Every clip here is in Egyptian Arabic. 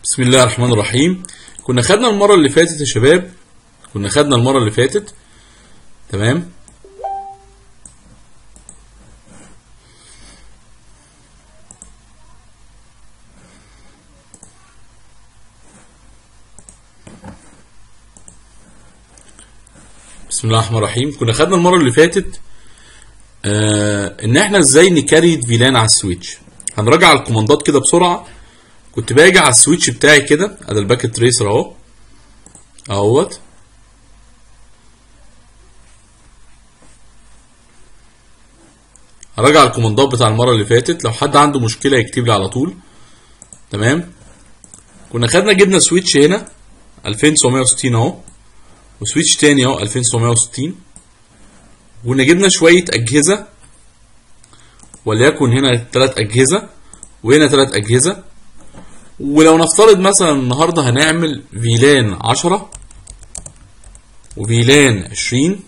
بسم الله الرحمن الرحيم كنا خدنا المرة اللي فاتت يا شباب كنا خدنا المرة اللي فاتت تمام بسم الله الرحمن الرحيم كنا خدنا المرة اللي فاتت آه ان احنا ازاي نكريت فيلان على السويتش هنراجع على الكوماندات كده بسرعة كنت باجي على السويتش بتاعي كده ادي الباكت تريسر اهو اهوت هراجع على الكوماندات بتاع المره اللي فاتت لو حد عنده مشكله يكتب لي على طول تمام كنا خدنا جبنا سويتش هنا 2960 اهو وسويتش تاني اهو 2960 وكنا جبنا شويه اجهزه وليكن هنا ثلاث اجهزه وهنا ثلاث اجهزه ولو نفترض مثلا النهارده هنعمل فيلان 10 وفيلان 20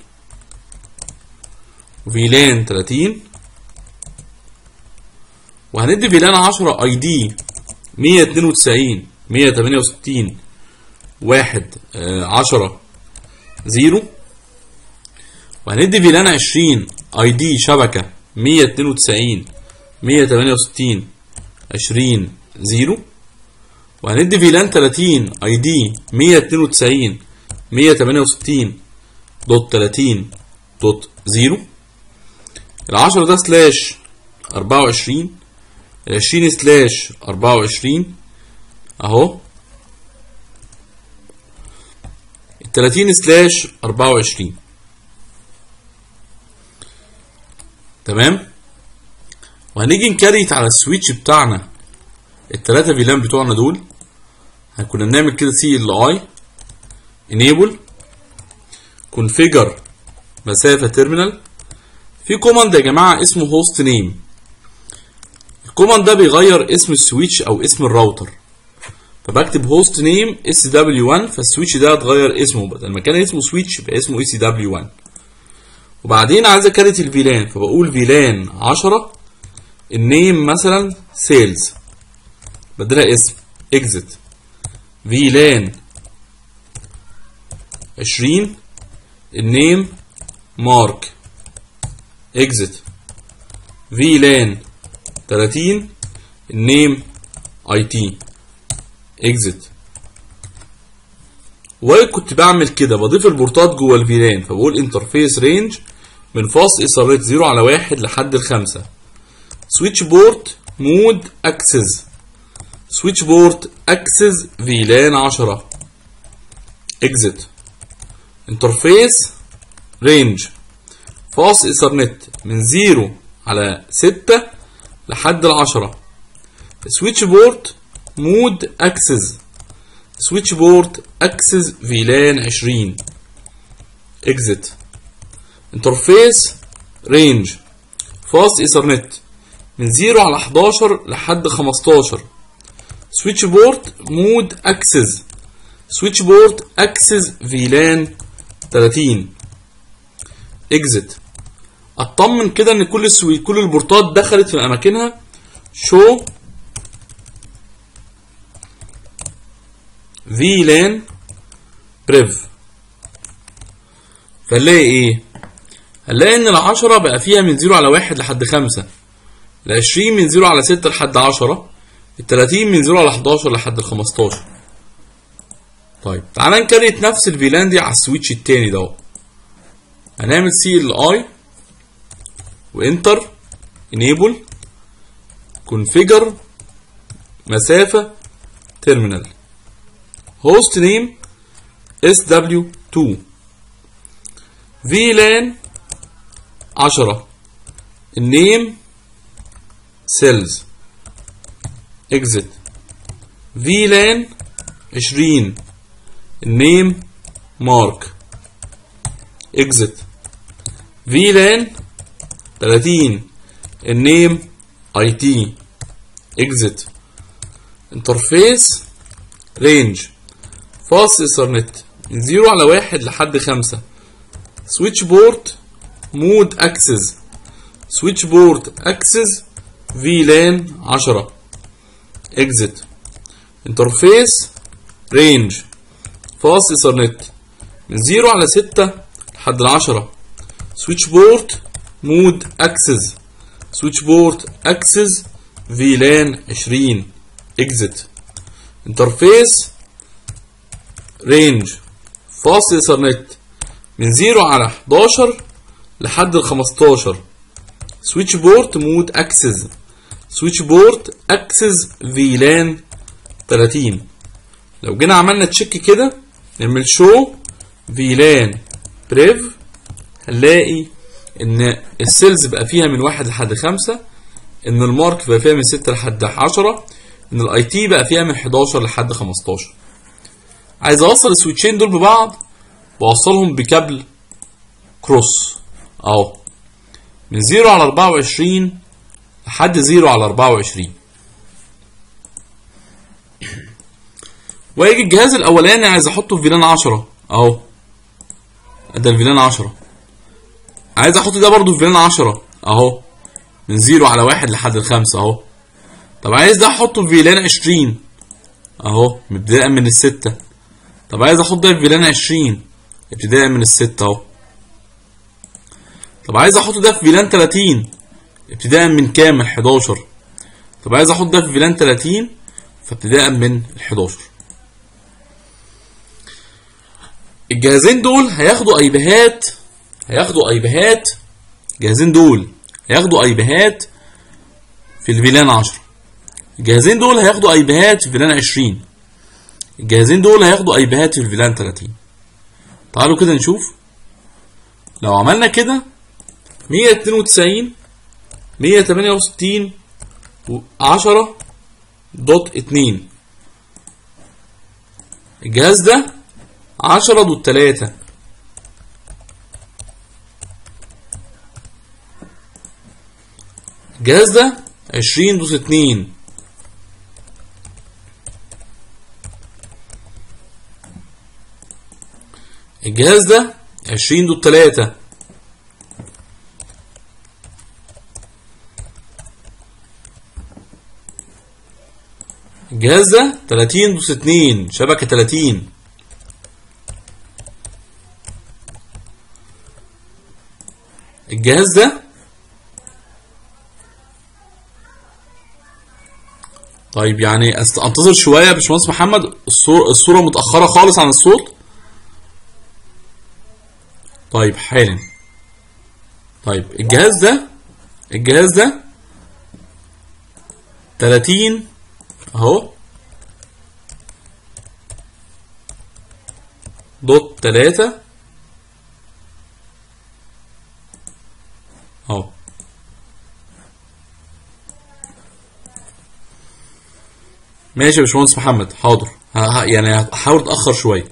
وفيلان 30 وهندي فيلان 10 اي دي 192 168 1 10 0 وهندي فيلان 20 اي دي شبكه 192 168 20 0 وهندي فيلان 30 اي دي 192 168 دوت 30 دوت 0 ال 10 ده سلاش 24 ال 20 سلاش 24 اهو ال 30 سلاش 24 تمام وهنيجي نكريت على السويتش بتاعنا التلاتة فيلان بتوعنا دول كنا بنعمل كده سي ال اي انيبل كونفيجر مسافه تيرمينال في كوماند يا جماعه اسمه هوست نيم الكوماند ده بيغير اسم السويتش او اسم الراوتر فبكتب هوست نيم اس دبليو 1 فالسويتش ده اتغير اسمه بدل ما كان اسمه سويتش يبقى اسمه اي سي دبليو 1 وبعدين عايز اكريت الفيلان فبقول فيلان 10 النيم مثلا سيلز بدلها اسم اكزit فيلان 20 النيم مارك اكزit فيلان 30 النيم اي تي اكزit وكنت بعمل كده بضيف البورتات جوه الفيلان فبقول انترفيس رينج من فاصل اصرارات 0 على 1 لحد الخمسة سويتش بورت مود اكسس سويتش بورت اكسس فيلان 10 اكزit انترفيس رينج فاصل ايثرنت من 0 على 6 لحد ال 10 سويتش بورت مود اكسس سويتش بورت اكسس فيلان 20 اكزit انترفيس رينج فاصل ايثرنت من 0 على 11 لحد 15 سويتش بورت مود اكسس سويتش بورت اكسس فيلان 30 اكزit اطمن كده ان كل السوي كل البورتات دخلت في اماكنها شو فيلان بريف فنلاقي ايه هنلاقي ان العشرة بقى فيها من 0 على 1 لحد 5 ال 20 من 0 على 6 لحد 10 ال 30 من 0 على 11 لحد ال 15 طيب تعالى نكريت نفس الفيلان دي على السويتش التاني ده هنعمل سي ال اي وانتر انيبل كونفيجر مسافه تيرمينال هوست نيم اس دبليو 2 فيلان 10 النيم سيلز اكزit فيلان 20 النيم مارك اكزit فيلان 30 النيم اي تي اكزit انترفيس رينج فاصل ايثرنت من 0 على 1 لحد 5 سويتش بورت مود اكسس سويتش بورت اكسس فيلان 10 اكزit انترفيس رينج فاصل ايثرنت من 0 على 6 لحد ال 10 سويتش بورت مود اكسس سويتش بورت اكسس فيلان 20 اكزيت انترفيس رينج فاصل ايثرنت من 0 على 11 لحد ال 15 سويتش بورت مود اكسس سويتش بورت اكسس فيلان 30 لو جينا عملنا تشيك كده نعمل شو فيلان بريف هنلاقي ان السيلز بقى فيها من واحد لحد خمسة ان المارك بقى فيها من ستة لحد عشرة ان الاي تي بقى فيها من 11 لحد 15 عايز اوصل السويتشين دول ببعض بوصلهم بكابل كروس اهو من 0 على 24 لحد 0 على 24 ويجي الجهاز الاولاني عايز احطه في فيلان 10 اهو ده الفيلان 10 عايز احط ده برضو في فيلان 10 اهو من 0 على 1 لحد الخمسة اهو طب عايز ده احطه في فيلان 20 اهو ابتداء من الستة طب عايز احط ده في فيلان 20 ابتداء من الستة اهو طب عايز احط ده في فيلان 30 ابتداء من كام من 11 طب عايز احط ده في فيلان 30 فابتداء من ال 11 الجهازين دول هياخدوا ايبيهات هياخدوا ايبيهات الجهازين دول هياخدوا ايبيهات في الفيلان 10 الجهازين دول هياخدوا ايبيهات في فيلان 20 الجهازين دول هياخدوا ايبيهات في الفيلان 30 تعالوا كده نشوف لو عملنا كده 192 168 10 دوت 2 الجهاز ده 10 دوت 3 الجهاز ده 20 دوت 2 الجهاز ده 20 دوت 3 الجهاز ده 30 دوس 2 شبكة 30 الجهاز ده طيب يعني أست- انتظر شوية يا باشمهندس محمد الصورة, الصورة متأخرة خالص عن الصوت طيب حالا طيب الجهاز ده الجهاز ده 30 اهو دوت تلاتة اهو ماشي يا باشمهندس محمد حاضر ه- ه- يعني هحاول اتاخر شويه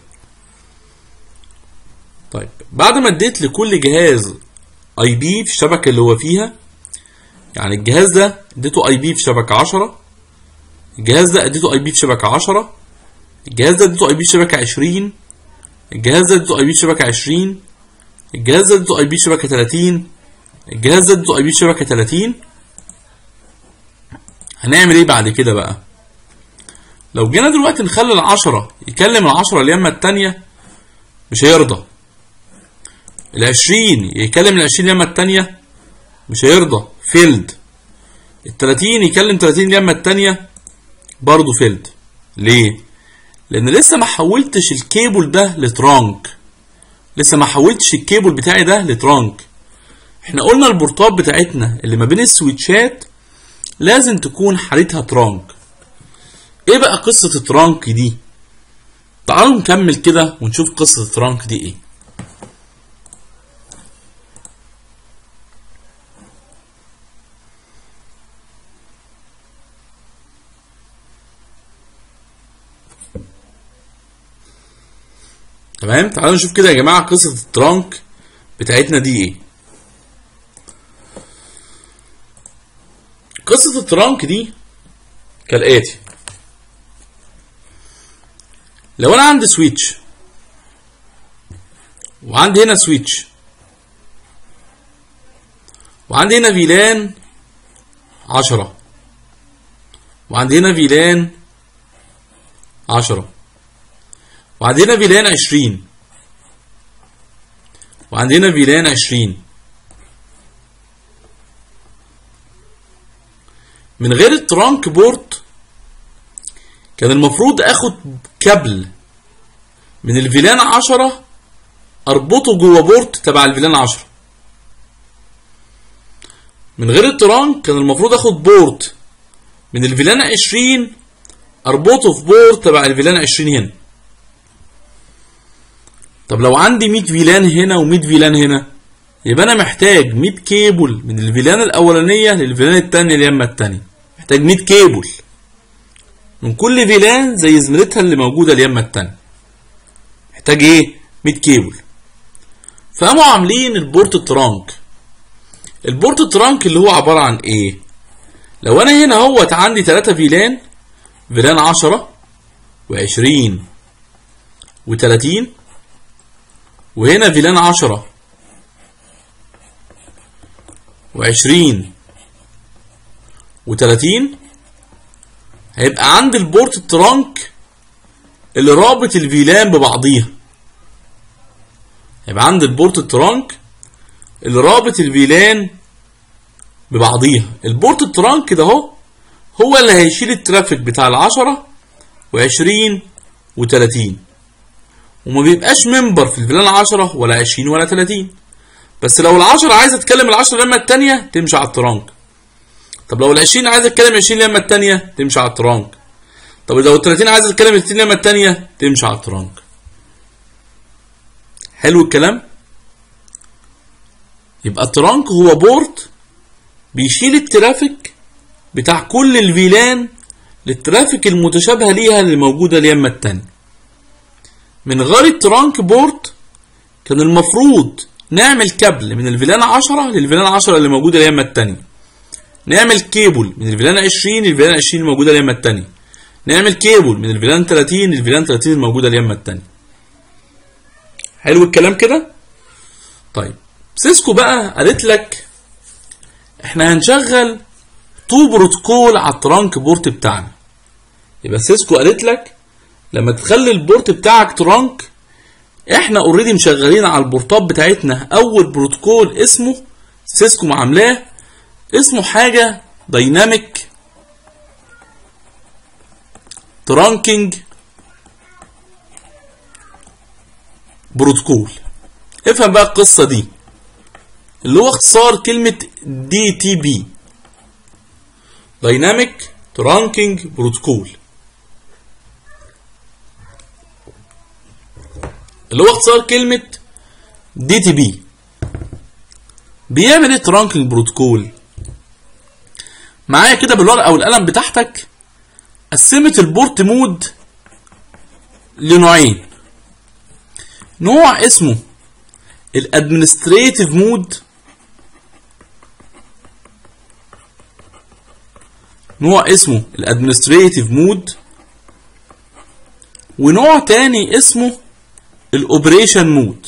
طيب بعد ما اديت لكل جهاز اي بي في الشبكه اللي هو فيها يعني الجهاز ده اديته اي بي في شبكه 10 الجهاز ده اديته اي بي في شبكه 10 الجهاز ده اديته اي بي في شبكه 20 الجهاز ده اديته اي بي في شبكه 20 الجهاز ده اديته اي بي في شبكه 30 الجهاز ده اديته اي بي في شبكه 30 هنعمل ايه بعد كده بقى لو جينا دلوقتي نخلي العشرة يكلم العشرة اليمة التانية مش هيرضى العشرين يكلم العشرين اليمة التانية مش هيرضى فيلد التلاتين يكلم تلاتين اليمة التانية برضه فيلد ليه؟ لأن لسه ما حولتش الكيبل ده لترانك لسه ما حولتش الكيبل بتاعي ده لترانك احنا قلنا البورتات بتاعتنا اللي ما بين السويتشات لازم تكون حالتها ترانك ايه بقى قصة الترانك دي تعالوا نكمل كده ونشوف قصة الترانك دي ايه تمام تعالوا نشوف كده يا جماعة قصة الترانك بتاعتنا دي ايه قصة الترانك دي كالآتي لو انا عندي سويتش وعندي هنا سويتش وعندي هنا فيلان عشرة وعندي هنا فيلان 10 وعندنا فيلان 20 وعندنا فيلان 20 من غير الترانك بورت كان المفروض اخد كابل من الفيلان 10 اربطه جوه بورت تبع الفيلان 10 من غير الترانك كان المفروض اخد بورت من الفيلان 20 اربطه في بورت تبع الفيلان 20 هنا طب لو عندي 100 فيلان هنا و100 فيلان هنا يبقى انا محتاج 100 كيبل من الفيلان الاولانيه للفيلان الثانيه اليمه الثانيه محتاج 100 كيبل من كل فيلان زي زميلتها اللي موجوده اليمه الثانيه محتاج ايه 100 كيبل فقاموا عاملين البورت ترانك البورت ترانك اللي هو عباره عن ايه لو انا هنا اهوت عندي 3 فيلان فيلان 10 و20 و30 وهنا فيلان 10 و20 و30 هيبقى عندي البورت ترانك اللي رابط الفيلان ببعضيها هيبقى عندي البورت ترانك اللي رابط الفيلان ببعضيها البورت ترانك ده اهو هو اللي هيشيل الترافيك بتاع العشرة وعشرين وتلاتين وما بيبقاش ممبر في الفيلان 10 ولا 20 ولا 30 بس لو ال10 عايزه تكلم ال10 لما الثانيه تمشي على الترانك طب لو ال20 عايزه تكلم 20 لما الثانيه تمشي على الترانك طب لو ال30 عايزه تكلم ال 30 لما الثانيه تمشي على الترانك حلو الكلام يبقى الترانك هو بورت بيشيل الترافيك بتاع كل الفيلان للترافيك المتشابهه ليها اللي موجوده اليمه الثانيه من غير الترانك بورت كان المفروض نعمل كابل من الفيلان 10 للفيلان 10 اللي موجوده اليمه الثانيه نعمل كيبل من الفيلان 20 للفيلان 20 الموجوده اليمه الثانيه نعمل كيبل من الفيلان 30 للفيلان 30 الموجوده اليمه الثانيه حلو الكلام كده طيب سيسكو بقى قالت لك احنا هنشغل تو بروتوكول على الترانك بورت بتاعنا يبقى سيسكو قالت لك لما تخلي البورت بتاعك ترانك احنا اوريدي مشغلين على البورتات بتاعتنا اول بروتوكول اسمه سيسكو عاملاه اسمه حاجه دايناميك ترانكينج بروتوكول افهم بقى القصه دي اللي هو اختصار كلمه دي تي بي دايناميك ترانكينج بروتوكول اللي هو اختصار كلمة دي تي بي بيعمل ايه ترانكينج بروتوكول معايا كده بالورقة او القلم بتاعتك قسمت البورت مود لنوعين نوع اسمه الادمنستريتيف مود نوع اسمه الادمنستريتيف مود ونوع تاني اسمه الاوبريشن مود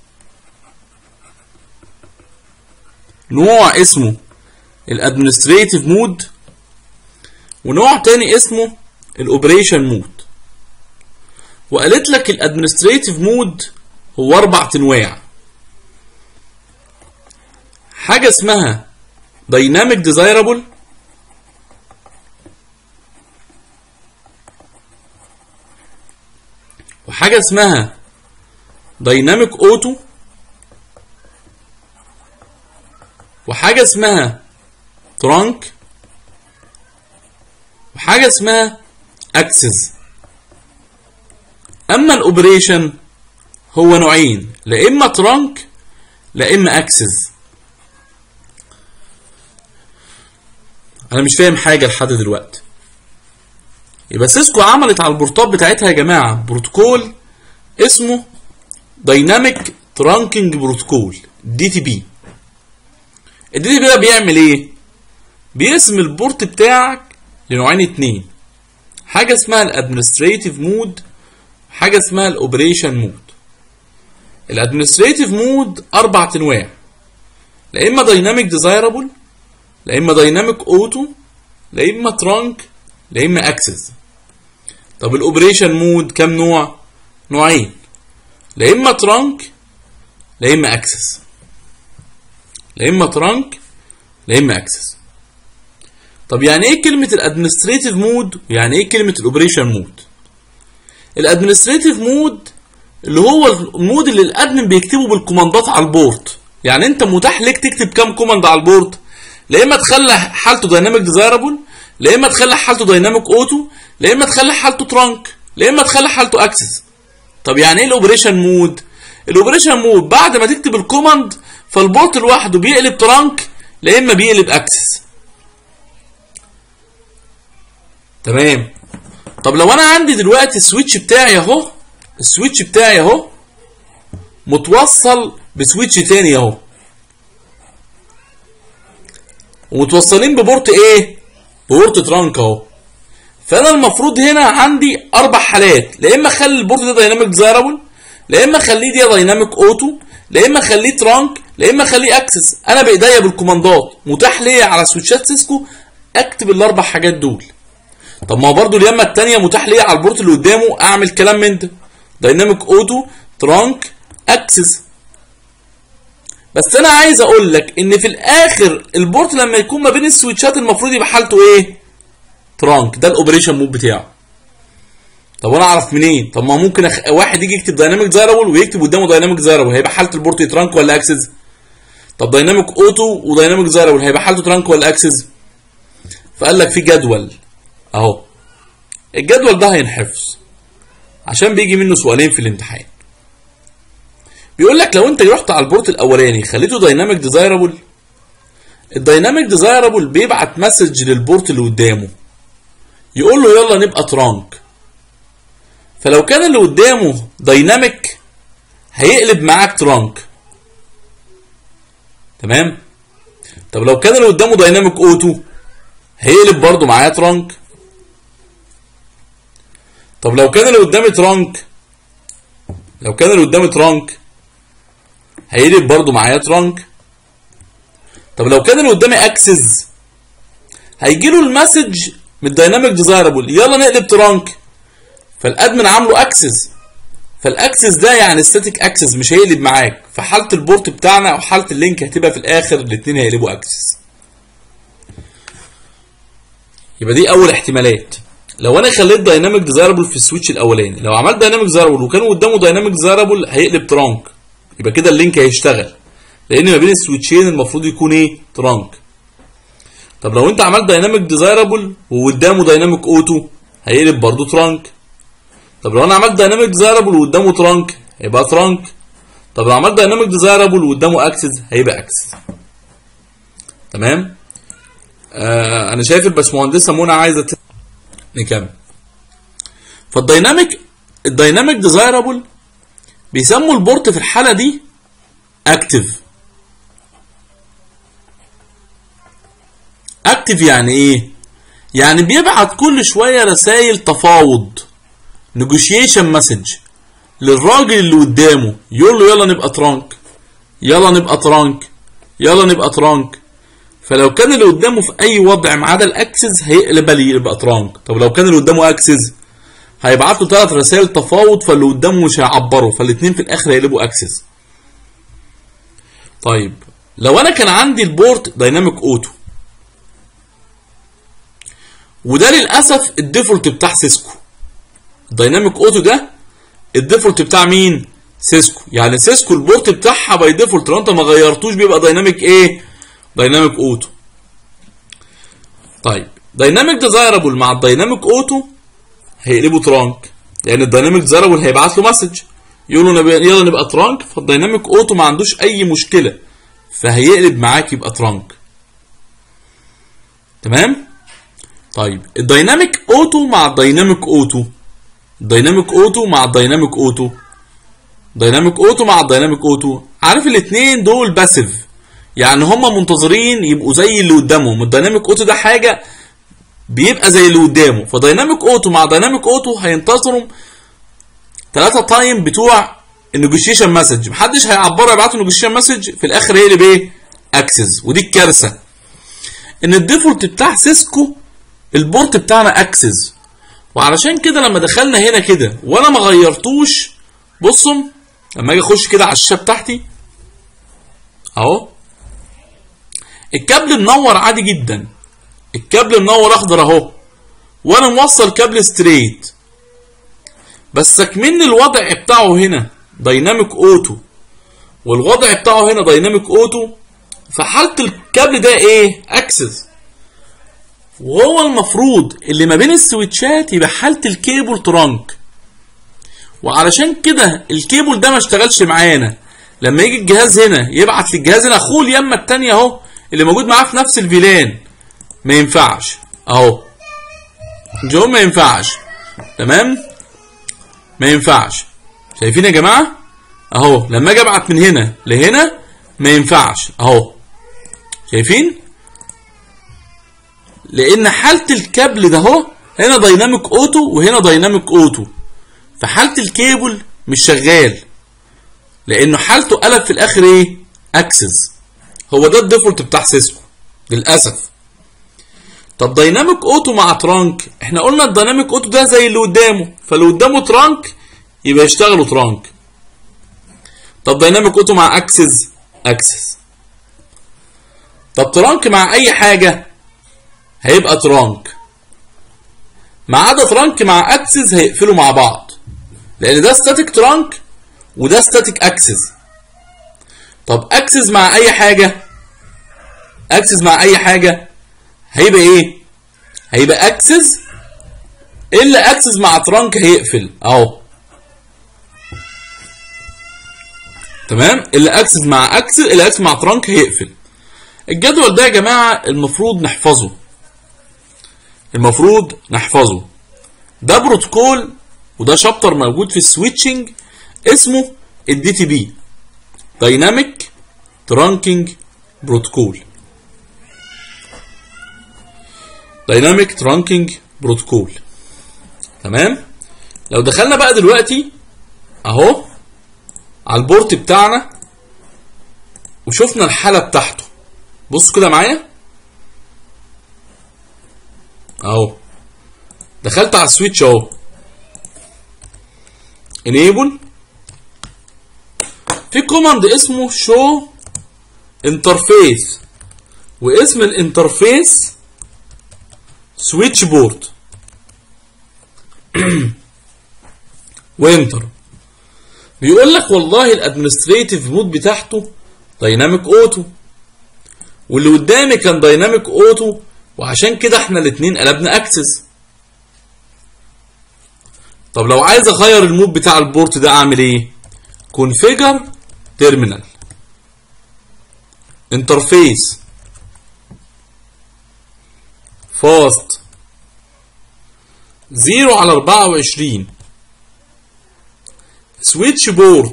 نوع اسمه الادمنستريتيف مود ونوع تاني اسمه الاوبريشن مود وقالت لك الادمنستريتيف مود هو اربع انواع حاجه اسمها دايناميك ديزايرابل وحاجه اسمها دايناميك اوتو وحاجه اسمها ترانك وحاجه اسمها اكسس اما الاوبريشن هو نوعين لا اما ترانك لا اما اكسس انا مش فاهم حاجه لحد دلوقتي يبقى سيسكو عملت على البورتات بتاعتها يا جماعه بروتوكول اسمه دايناميك ترانكينج بروتوكول دي تي بي الدي تي بي ده بيعمل ايه بيقسم البورت بتاعك لنوعين اتنين حاجه اسمها الادمنستريتيف مود حاجه اسمها الاوبريشن مود الادمنستريتيف مود اربع انواع لا اما دايناميك ديزايرابل لا اما دايناميك اوتو لا اما ترانك لا اما اكسس طب الاوبريشن مود كام نوع نوعين لا اما ترانك لا اما اكسس لا اما ترانك لا اما اكسس طب يعني ايه كلمه الادمنستريتيف مود يعني ايه كلمه الاوبريشن مود الادمنستريتيف مود اللي هو المود اللي الادمن بيكتبه بالكوماندات على البورد يعني انت متاح لك تكتب كام كوماند على البورد لا اما تخلي حالته دايناميك ديزايربل لا اما تخلي حالته دايناميك اوتو لا اما تخلي حالته ترانك لا اما تخلي حالته اكسس طب يعني ايه الاوبريشن مود الاوبريشن مود بعد ما تكتب الكوماند فالبورت لوحده بيقلب ترانك لا اما بيقلب اكسس تمام طب لو انا عندي دلوقتي السويتش بتاعي اهو السويتش بتاعي اهو متوصل بسويتش تاني اهو ومتوصلين ببورت ايه بورت ترانك اهو فانا المفروض هنا عندي اربع حالات لا اما اخلي البورت ده دايناميك ديزايربل لا اما اخليه دي دايناميك اوتو لا اما اخليه ترانك لا اما اخليه اكسس انا بايديا بالكوماندات متاح ليا على سويتشات سيسكو اكتب الاربع حاجات دول طب ما هو برضه اليمه الثانيه متاح ليا على البورت اللي قدامه اعمل كلام من ده دايناميك اوتو ترانك اكسس بس انا عايز اقول لك ان في الاخر البورت لما يكون ما بين السويتشات المفروض يبقى حالته ايه ترانك ده الاوبريشن مود بتاعه طب انا اعرف منين طب ما ممكن أخ... واحد يجي يكتب دايناميك ديزايربل ويكتب قدامه دايناميك ديزايربل هيبقى حاله البورت ترانك ولا اكسس طب دايناميك اوتو ودايناميك ديزايربل هيبقى حالته ترانك ولا اكسس فقال لك في جدول اهو الجدول ده هينحفظ عشان بيجي منه سؤالين في الامتحان بيقول لك لو انت رحت على البورت الاولاني خليته دايناميك ديزايربل الدايناميك ديزايربل بيبعت مسج للبورت اللي قدامه يقول له يلا نبقى ترانك فلو كان اللي قدامه دايناميك هيقلب معاك ترانك تمام طب لو كان اللي قدامه دايناميك اوتو هيقلب برضه معاه ترانك طب لو كان اللي قدامي ترانك لو كان اللي قدامي ترانك هيقلب برضه معايا ترانك طب لو كان اللي قدامي اكسس هيجي له المسج من الدايناميك ديزايربل يلا نقلب ترانك فالادمن عامله اكسس فالاكسس ده يعني ستاتيك اكسس مش هيقلب معاك فحاله البورت بتاعنا او حاله اللينك هتبقى في الاخر الاثنين هيقلبوا اكسس يبقى دي اول احتمالات لو انا خليت دايناميك ديزايربل في السويتش الاولاني لو عملت دايناميك ديزايربل وكان قدامه دايناميك ديزايربل هيقلب ترانك يبقى كده اللينك هيشتغل لان ما بين السويتشين المفروض يكون ايه ترانك طب لو انت عملت دايناميك ديزايربل وقدامه دايناميك اوتو هيقلب برضه ترانك طب لو انا عملت دايناميك ديزايربل وقدامه ترانك هيبقى ترانك طب لو عملت دايناميك ديزايربل وقدامه اكسس هيبقى اكسس تمام آه انا شايف الباشمهندسه منى عايزه ت... نكمل فالدايناميك الدايناميك ديزايربل بيسموا البورت في الحاله دي اكتف اكتف يعني ايه يعني بيبعت كل شويه رسائل تفاوض نيجوشيشن مسج للراجل اللي قدامه يقول له يلا نبقى ترانك يلا نبقى ترانك يلا نبقى ترانك فلو كان اللي قدامه في اي وضع ما عدا الاكسس هيقلب لي يبقى ترانك طب لو كان اللي قدامه اكسس هيبعت له ثلاث رسائل تفاوض فاللي قدامه مش هيعبره فالاثنين في الاخر هيقلبوا اكسس طيب لو انا كان عندي البورت دايناميك اوتو وده للاسف الديفولت بتاع سيسكو الدايناميك اوتو ده الديفولت بتاع مين سيسكو يعني سيسكو البورت بتاعها باي ديفولت لو انت ما غيرتوش بيبقى دايناميك ايه دايناميك اوتو طيب دايناميك ديزايربل مع الدايناميك اوتو هيقلبوا ترانك لان الدايناميك ديزايربل هيبعت له مسج يقول له نبقى يلا نبقى ترانك فالدايناميك اوتو ما عندوش اي مشكله فهيقلب معاك يبقى ترانك تمام طيب الدايناميك اوتو مع الدايناميك اوتو الدايناميك اوتو مع الدايناميك اوتو دايناميك اوتو مع الدايناميك اوتو عارف الاثنين دول باسيف يعني هم منتظرين يبقوا زي اللي قدامهم الدايناميك اوتو ده حاجه بيبقى زي اللي قدامه فدايناميك اوتو مع دايناميك اوتو هينتظروا ثلاثة تايم بتوع النيجوشيشن مسج محدش هيعبروا يبعتوا نيجوشيشن مسج في الاخر هيقلب ايه اكسس ودي الكارثه ان الديفولت بتاع سيسكو البورت بتاعنا اكسس وعلشان كده لما دخلنا هنا كده وانا ما غيرتوش بصوا لما اجي اخش كده على الشاشه بتاعتي اهو الكابل منور عادي جدا الكابل منور اخضر اهو وانا موصل كابل ستريت بس كمان الوضع بتاعه هنا دايناميك اوتو والوضع بتاعه هنا دايناميك اوتو فحاله الكابل ده ايه اكسس وهو المفروض اللي ما بين السويتشات يبقى حاله الكيبل ترانك وعلشان كده الكيبل ده ما اشتغلش معانا لما يجي الجهاز هنا يبعت للجهاز هنا اخوه اليمه التانية اهو اللي موجود معاه في نفس الفيلان ما ينفعش اهو جو ما ينفعش تمام ما ينفعش شايفين يا جماعه اهو لما اجي ابعت من هنا لهنا ما ينفعش اهو شايفين لان حاله الكابل ده اهو هنا دايناميك اوتو وهنا دايناميك اوتو فحاله الكيبل مش شغال لانه حالته قلب في الاخر ايه اكسس هو ده الديفولت بتاع سيسكو للاسف طب دايناميك اوتو مع ترانك احنا قلنا الدايناميك اوتو ده زي اللي قدامه فاللي قدامه ترانك يبقى يشتغلوا ترانك طب دايناميك اوتو مع اكسس اكسس طب ترانك مع اي حاجه هيبقى ترانك ما عدا ترانك مع اكسس هيقفلوا مع بعض لان ده ستاتيك ترانك وده ستاتيك اكسس طب اكسس مع اي حاجه اكسس مع اي حاجه هيبقى ايه هيبقى اكسس الا اكسس مع ترانك هيقفل اهو تمام الا اكسس مع اكسس الا اكسس مع ترانك هيقفل الجدول ده يا جماعه المفروض نحفظه المفروض نحفظه ده بروتوكول وده شابتر موجود في السويتشنج اسمه الدي تي بي دايناميك ترانكينج بروتوكول دايناميك ترانكينج بروتوكول تمام لو دخلنا بقى دلوقتي اهو على البورت بتاعنا وشفنا الحاله بتاعته بصوا كده معايا اهو دخلت على السويتش اهو enable في كوماند اسمه show interface واسم الانترفيس سويتش بورد وانتر بيقول لك والله الادمنستريتيف مود بتاعته دايناميك اوتو واللي قدامي كان دايناميك اوتو وعشان كده احنا الاثنين قلبنا اكسس طب لو عايز اغير المود بتاع البورت ده اعمل ايه كونفيجر تيرمينال انترفيس فاست 0 على 24 سويتش بورد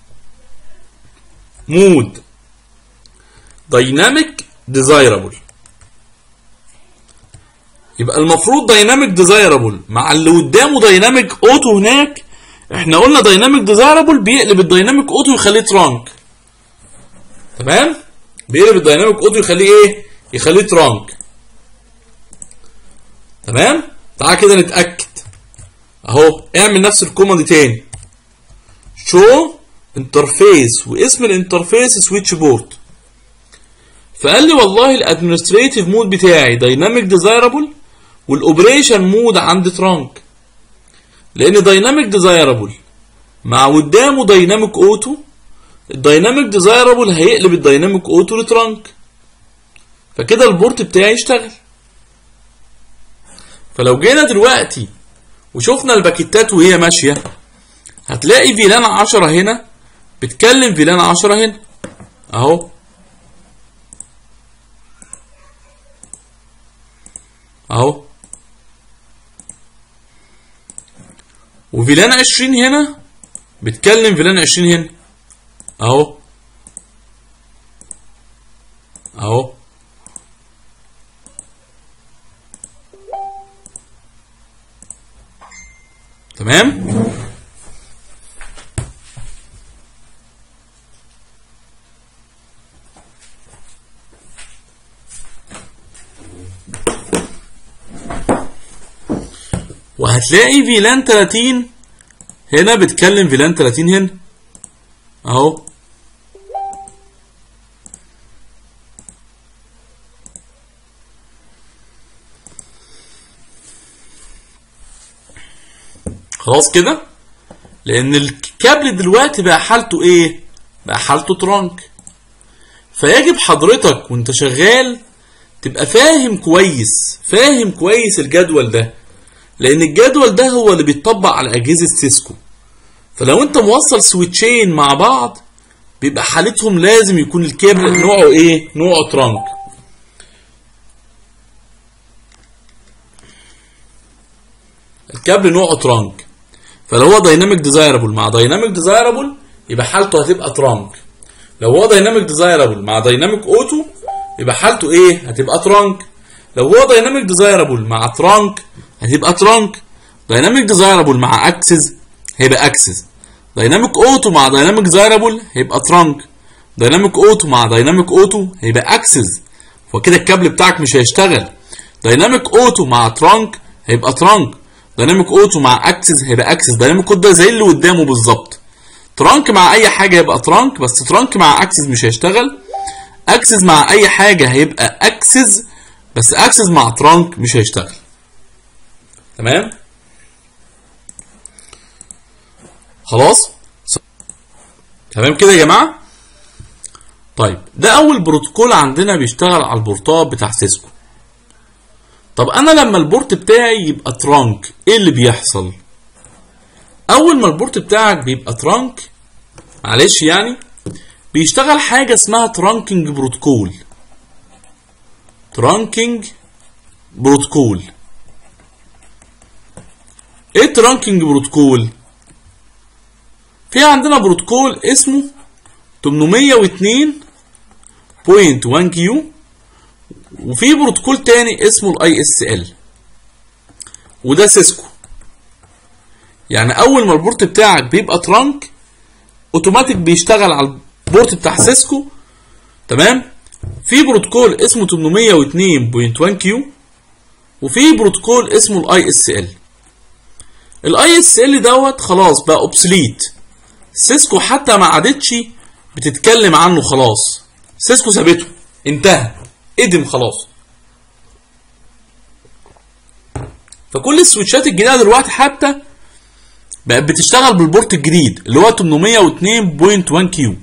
مود دايناميك ديزايربل يبقى المفروض دايناميك ديزايربل مع اللي قدامه دايناميك اوتو هناك احنا قلنا دايناميك ديزايربل بيقلب الدايناميك اوتو يخليه ترانك تمام بيقلب الدايناميك اوتو يخليه ايه يخليه ترانك تمام تعال كده نتاكد اهو اعمل نفس الكوماند تاني شو انترفيس واسم الانترفيس سويتش بورد فقال لي والله الادمنستريتيف مود بتاعي دايناميك ديزايربل والاوبريشن مود عند ترانك لان دايناميك ديزايربل مع قدامه دايناميك اوتو الدايناميك ديزايربل هيقلب الدايناميك اوتو لترانك فكده البورت بتاعي اشتغل فلو جينا دلوقتي وشفنا الباكيتات وهي ماشيه هتلاقي فيلان 10 هنا بتكلم فيلان 10 هنا اهو اهو وفيلان 20 هنا بتكلم فيلان 20 هنا اهو اهو تمام هتلاقي فيلان 30 هنا بتكلم فيلان 30 هنا اهو خلاص كده لان الكابل دلوقتي بقى حالته ايه بقى حالته ترانك فيجب حضرتك وانت شغال تبقى فاهم كويس فاهم كويس الجدول ده لان الجدول ده هو اللي بيتطبق على اجهزه سيسكو فلو انت موصل سويتشين مع بعض بيبقى حالتهم لازم يكون الكابل نوعه ايه نوعه ترانك الكابل نوعه ترانك فلو هو دايناميك ديزايربل مع دايناميك ديزايربل يبقى حالته هتبقى ترانك لو هو دايناميك ديزايربل مع دايناميك اوتو يبقى حالته ايه هتبقى ترانك لو هو دايناميك ديزايربل مع ترانك هتبقى ترانك دايناميك ديزايربل مع اكسس هيبقى اكسس دايناميك اوتو مع دايناميك ديزايربل هيبقى ترانك دايناميك اوتو مع دايناميك اوتو هيبقى اكسس وكده الكابل بتاعك مش هيشتغل دايناميك اوتو مع ترانك هيبقى ترانك دايناميك اوتو مع اكسس هيبقى اكسس دايناميك اوتو ده زي اللي قدامه بالظبط ترانك مع اي حاجه هيبقى ترانك بس ترانك مع اكسس مش هيشتغل اكسس مع اي حاجه هيبقى اكسس بس اكسس مع ترانك مش هيشتغل تمام خلاص تمام كده يا جماعه طيب ده اول بروتوكول عندنا بيشتغل على البورتات بتاع سيسكو طب انا لما البورت بتاعي يبقى ترانك ايه اللي بيحصل اول ما البورت بتاعك بيبقى ترانك معلش يعني بيشتغل حاجه اسمها ترانكينج بروتوكول ترانكينج بروتوكول ايه الترانكينج بروتوكول في عندنا بروتوكول اسمه 802.1 كيو وفي بروتوكول تاني اسمه الاي اس ال وده سيسكو يعني اول ما البورت بتاعك بيبقى ترانك اوتوماتيك بيشتغل على البورت بتاع سيسكو تمام في بروتوكول اسمه 802.1 كيو وفي بروتوكول اسمه الاي اس ال الاي اس ال دوت خلاص بقى اوبسليت سيسكو حتى ما عادتش بتتكلم عنه خلاص سيسكو سابته انتهى ادم خلاص فكل السويتشات الجديده دلوقتي حتى بقت بتشتغل بالبورت الجديد اللي هو 802.1 كيو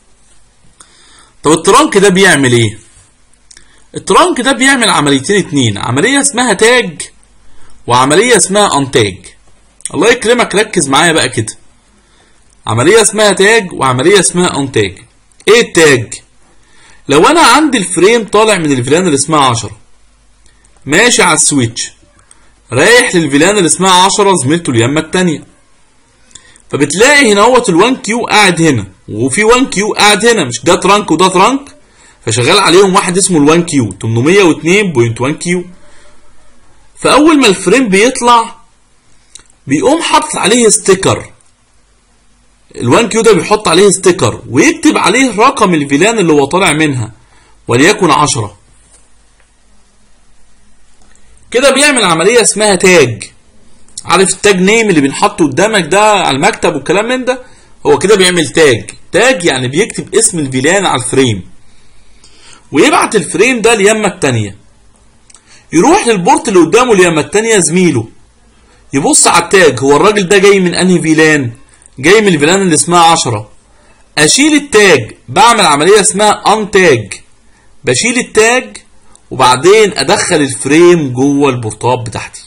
طب الترانك ده بيعمل ايه الترانك ده بيعمل عمليتين اتنين عملية اسمها تاج وعملية اسمها انتاج الله يكرمك ركز معايا بقى كده عملية اسمها تاج وعملية اسمها انتاج ايه التاج لو انا عندي الفريم طالع من الفيلان اللي اسمها 10 ماشي على السويتش رايح للفيلان اللي اسمها 10 زميلته اليمه التانية فبتلاقي هنا هوت ال1 كيو قاعد هنا وفي 1 كيو قاعد هنا مش ده ترانك وده ترانك فشغال عليهم واحد اسمه ال1 كيو 802.1 كيو فاول ما الفريم بيطلع بيقوم حاطط عليه ستيكر ال1 كيو ده بيحط عليه ستيكر ويكتب عليه رقم الفيلان اللي هو طالع منها وليكن 10 كده بيعمل عمليه اسمها تاج عارف التاج نيم اللي بنحطه قدامك ده على المكتب والكلام من ده هو كده بيعمل تاج تاج يعني بيكتب اسم الفيلان على الفريم ويبعت الفريم ده اليمه التانية يروح للبورت اللي قدامه اليمه التانية زميله يبص على التاج هو الراجل ده جاي من انهي فيلان جاي من الفيلان اللي اسمها 10 اشيل التاج بعمل عمليه اسمها ان تاج بشيل التاج وبعدين ادخل الفريم جوه البورتات بتاعتي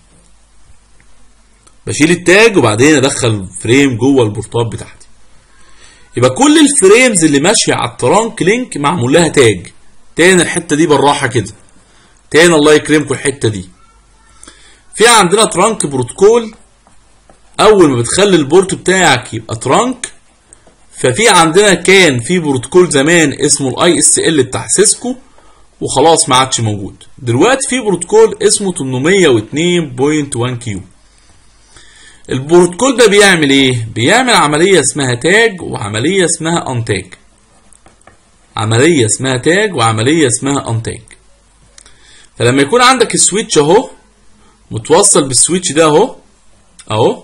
بشيل التاج وبعدين ادخل الفريم جوه البورتات بتاعتي يبقى كل الفريمز اللي ماشيه على الترانك لينك معمول لها تاج تاني الحته دي بالراحه كده تاني الله يكرمكم الحته دي في عندنا ترانك بروتوكول اول ما بتخلي البورت بتاعك يبقى ترانك ففي عندنا كان في بروتوكول زمان اسمه الاي اس ال بتاع سيسكو وخلاص ما عادش موجود دلوقتي في بروتوكول اسمه 802.1 كيو البروتوكول ده بيعمل ايه بيعمل عمليه اسمها تاج وعمليه اسمها انتاج عمليه اسمها تاج وعمليه اسمها انتاج فلما يكون عندك السويتش اهو متوصل بالسويتش ده اهو اهو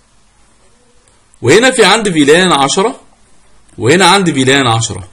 وهنا في عندي فيلان 10 وهنا عندي فيلان 10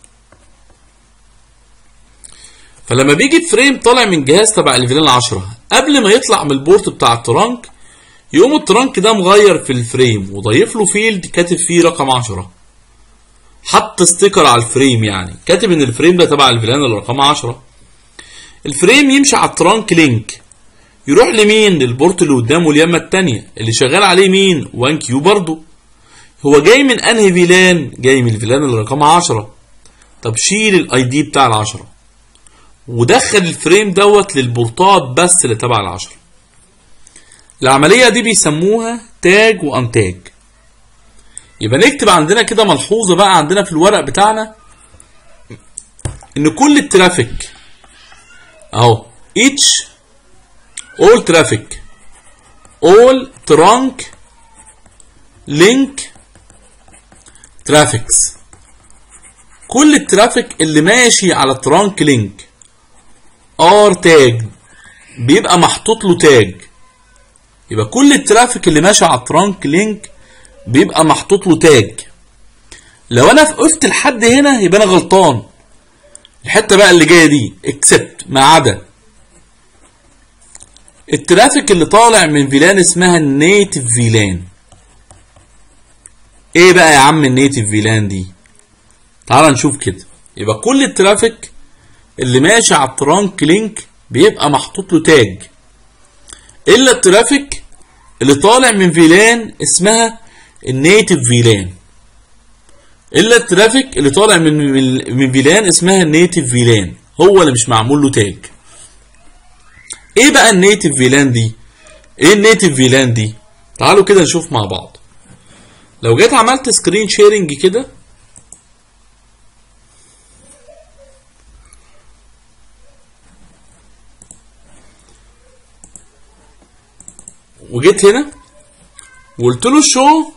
فلما بيجي فريم طالع من جهاز تبع الفيلان 10 قبل ما يطلع من البورت بتاع الترانك يقوم الترانك ده مغير في الفريم وضايف له فيلد كاتب فيه رقم 10 حط ستيكر على الفريم يعني كاتب ان الفريم ده تبع الفيلان اللي رقم 10 الفريم يمشي على الترانك لينك يروح لمين للبورت اللي قدامه اليمه التانية اللي شغال عليه مين 1 كيو برضه هو جاي من انهي فيلان جاي من الفيلان اللي رقمها 10 طب شيل الاي دي بتاع العشرة ودخل الفريم دوت للبورتات بس اللي تبع العشرة العملية دي بيسموها تاج وانتاج يبقى نكتب عندنا كده ملحوظة بقى عندنا في الورق بتاعنا ان كل الترافيك اهو each all traffic all trunk link traffics كل الترافيك اللي ماشي على الترانك لينك ار تاج بيبقى محطوط له تاج يبقى كل الترافيك اللي ماشي على الترانك لينك بيبقى محطوط له تاج لو انا وقفت لحد هنا يبقى انا غلطان الحته بقى اللي جايه دي اكسبت ما عدا الترافيك اللي طالع من فيلان اسمها النيتف فيلان ايه بقى يا عم النيتف فيلان دي تعال نشوف كده يبقى كل الترافيك اللي ماشي على الترانك لينك بيبقى محطوط له تاج الا الترافيك اللي طالع من فيلان اسمها النيتف فيلان الا الترافيك اللي طالع من من فيلان اسمها النيتف فيلان هو اللي مش معمول له تاج ايه بقى النيتف فيلان دي ايه النيتف فيلان دي تعالوا كده نشوف مع بعض لو جيت عملت سكرين شيرنج كده وجيت هنا وقلت له شو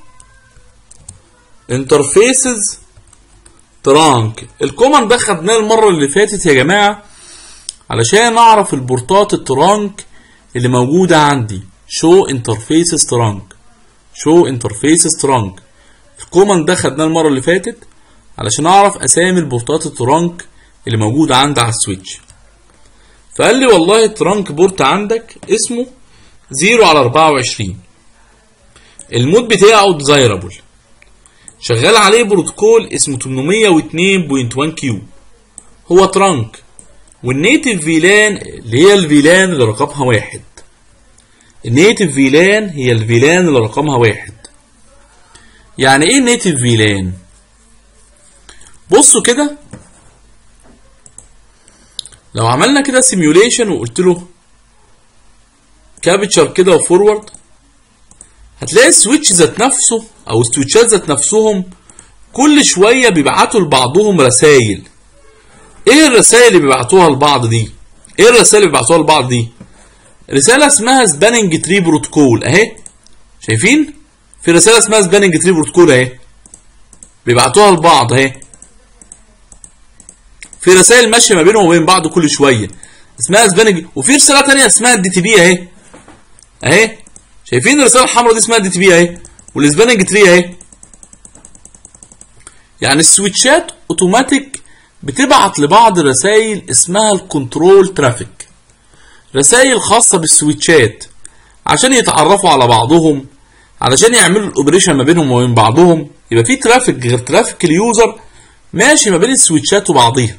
انترفيسز ترانك الكوماند ده خدناه المره اللي فاتت يا جماعه علشان اعرف البورتات الترانك اللي موجوده عندي شو انترفيسز ترانك شو انترفيسز ترانك الكوماند ده خدناه المره اللي فاتت علشان اعرف اسامي البورتات الترانك اللي موجوده عندي على السويتش فقال لي والله الترانك بورت عندك اسمه 0 على 24 المود بتاعه ديزايرابل شغال عليه بروتوكول اسمه 802.1 كيو هو ترانك والنيتف فيلان اللي هي الفيلان اللي رقمها واحد النيتف فيلان هي الفيلان اللي رقمها واحد يعني ايه نيتف فيلان بصوا كده لو عملنا كده سيميوليشن وقلت له كابتشر كده وفورورد هتلاقي السويتش ذات نفسه او السويتشات ذات نفسهم كل شويه بيبعتوا لبعضهم رسائل ايه الرسائل اللي بيبعتوها لبعض دي ايه الرسائل اللي بيبعتوها لبعض دي رساله اسمها سباننج تري بروتوكول اهي شايفين في رساله اسمها سباننج تري بروتوكول اهي بيبعتوها لبعض اهي في رسائل ماشيه ما بينهم وبين بعض كل شويه اسمها سباننج وفي رساله ثانيه اسمها الدي تي بي اهي اهي شايفين الرساله الحمراء دي اسمها الدي تي بي اهي والسباننج تري اهي يعني السويتشات اوتوماتيك بتبعت لبعض رسائل اسمها الكنترول ترافيك رسائل خاصه بالسويتشات عشان يتعرفوا على بعضهم علشان يعملوا الاوبريشن ما بينهم وبين بعضهم يبقى في ترافيك غير ترافيك اليوزر ماشي ما بين السويتشات وبعضيها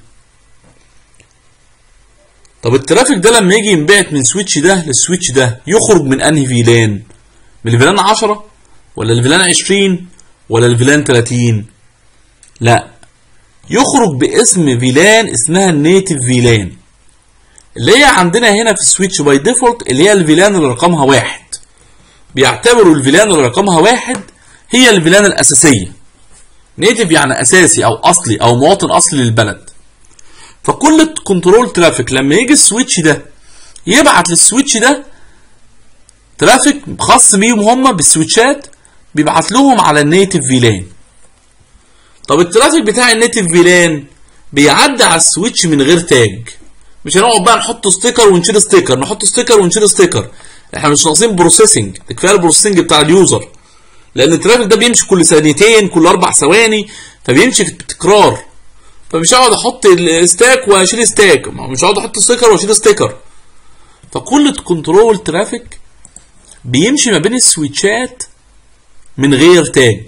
طب الترافيك ده لما يجي ينبعت من سويتش ده للسويتش ده يخرج من انهي فيلان من الفيلان 10 ولا الفيلان 20 ولا الفيلان 30 لا يخرج باسم فيلان اسمها النيتف فيلان اللي هي عندنا هنا في السويتش باي ديفولت اللي هي الفيلان اللي رقمها واحد بيعتبروا الفيلان اللي رقمها واحد هي الفيلان الأساسية نيتف يعني أساسي أو أصلي أو مواطن أصلي للبلد فكل كنترول ترافيك لما يجي السويتش ده يبعت للسويتش ده ترافيك خاص بيهم هم بالسويتشات بيبعت لهم على النيتف فيلان طب الترافيك بتاع النيتف فيلان بيعدي على السويتش من غير تاج مش هنقعد بقى نحط ستيكر ونشيل ستيكر نحط ستيكر ونشيل ستيكر احنا مش ناقصين بروسيسنج ده كفايه البروسيسنج بتاع اليوزر لان الترافيك ده بيمشي كل ثانيتين كل اربع ثواني فبيمشي في التكرار فمش هقعد احط الستاك واشيل ستاك مش هقعد احط ستيكر واشيل ستيكر فكل كنترول ترافيك بيمشي ما بين السويتشات من غير تاج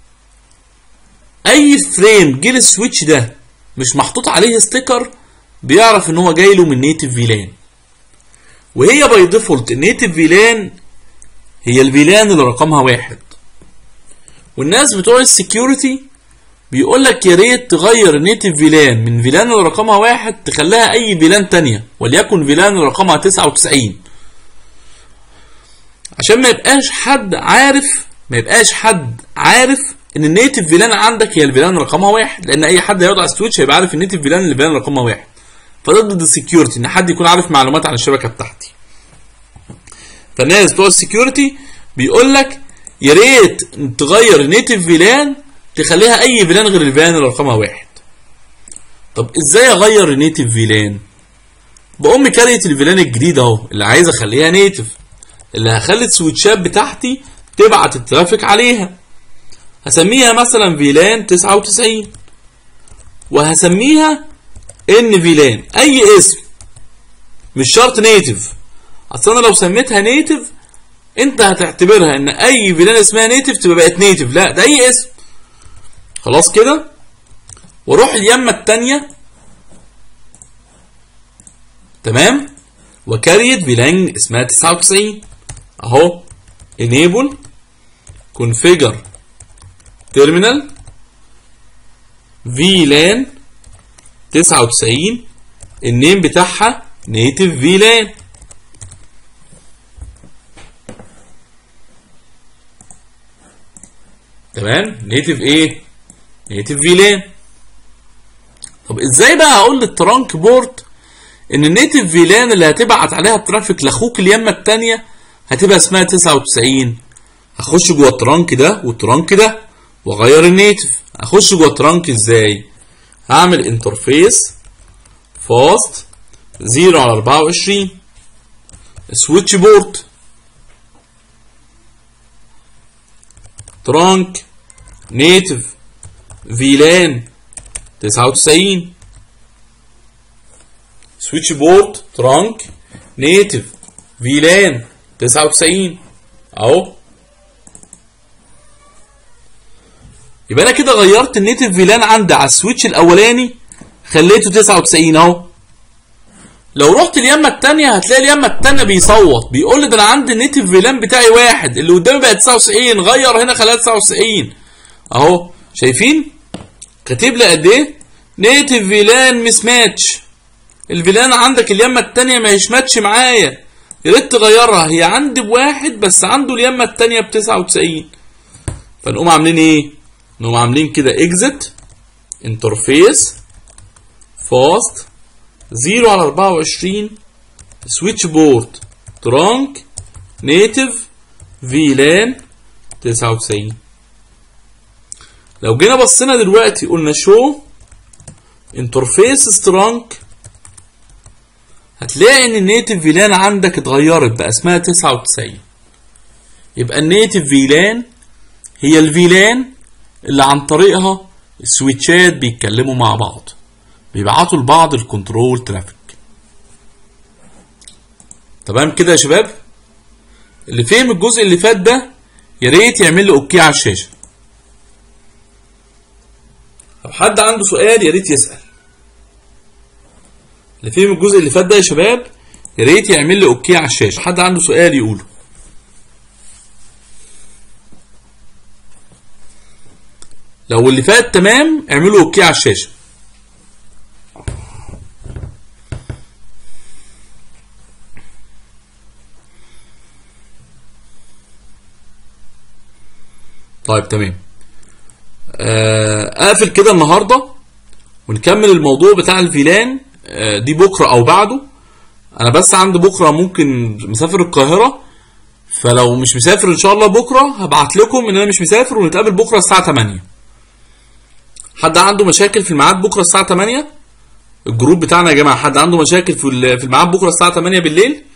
اي فريم جه للسويتش ده مش محطوط عليه ستيكر بيعرف ان هو جاي له من نيتف فيلان وهي باي ديفولت النيتف فيلان هي الفيلان اللي رقمها واحد والناس بتوع السكيورتي بيقول لك يا ريت تغير النيتف فيلان من فيلان اللي رقمها واحد تخليها اي فيلان تانية وليكن فيلان اللي رقمها 99 عشان ما يبقاش حد عارف ما يبقاش حد عارف ان النيتف فيلان عندك هي الفيلان رقمها واحد لان اي حد هيقعد على السويتش هيبقى عارف النيتف فيلان اللي فيلان رقمها واحد فده ضد السكيورتي ان حد يكون عارف معلومات عن الشبكه بتاعتي فالناس بتوع السكيورتي بيقول لك يا ريت تغير النيتف فيلان تخليها اي فيلان غير الفيلان اللي رقمها واحد طب ازاي اغير النيتف فيلان بقوم كاريت الفيلان الجديد اهو اللي عايز اخليها نيتف اللي هخلي السويتشات بتاعتي تبعت الترافيك عليها هسميها مثلا فيلان 99 وهسميها ان فيلان اي اسم مش شرط نيتف اصل انا لو سميتها نيتف انت هتعتبرها ان اي فيلان اسمها نيتف تبقى بقت نيتف لا ده اي اسم خلاص كده واروح اليمه الثانيه تمام وكاريت فيلان اسمها 99 اهو enable configure terminal VLAN 99 النيم بتاعها native VLAN تمام نيتف ايه نيتف فيلان طب ازاي بقى هقول للترانك بورت ان النيتف فيلان اللي هتبعت عليها الترافيك لاخوك اليمه الثانيه هتبقى اسمها 99 هخش جوه الترانك ده والترانك ده واغير النيتف اخش جوه الترانك ازاي هعمل انترفيس فاست 0 على 24 سويتش بورت ترانك نيتف فيلان 99 سويتش بورت ترانك نيتف فيلان 99 اهو يبقى انا كده غيرت النيتف فيلان عندي على السويتش الاولاني خليته 99 اهو لو رحت اليمه الثانيه هتلاقي اليمه الثانيه بيصوت بيقول لي ده انا عندي النيتف فيلان بتاعي واحد اللي قدامي بقى 99 غير هنا خلاها 99 اهو شايفين كاتب لي قد ايه نيتف فيلان مس ماتش الفيلان عندك اليمه الثانيه ما هيش ماتش معايا يا ريت تغيرها هي عندي بواحد بس عنده اليمه الثانيه ب 99 فنقوم عاملين ايه نقوم عاملين كده اكزت انترفيس فاست 0 على 24 سويتش بورت ترانك نيتف فيلان 99 لو جينا بصينا دلوقتي قلنا شو انترفيس سترانك هتلاقي ان النيتف فيلان عندك اتغيرت بقى اسمها 99 يبقى النيتف فيلان هي الفيلان اللي عن طريقها السويتشات بيتكلموا مع بعض بيبعتوا لبعض الكنترول ترافيك تمام كده يا شباب اللي فهم الجزء اللي فات ده يا ريت يعمل لي اوكي على الشاشه لو حد عنده سؤال يا ريت يسال اللي فهم الجزء اللي فات ده يا شباب يا ريت يعمل لي اوكي على الشاشه حد عنده سؤال يقوله لو اللي فات تمام اعملوا اوكي على الشاشه طيب تمام آه، اقفل كده النهارده ونكمل الموضوع بتاع الفيلان آه، دي بكره او بعده انا بس عندي بكره ممكن مسافر القاهره فلو مش مسافر ان شاء الله بكره هبعت لكم ان انا مش مسافر ونتقابل بكره الساعه 8 حد عنده مشاكل في الميعاد بكره الساعه 8 الجروب بتاعنا يا جماعه حد عنده مشاكل في ال- في الميعاد بكره الساعه 8 بالليل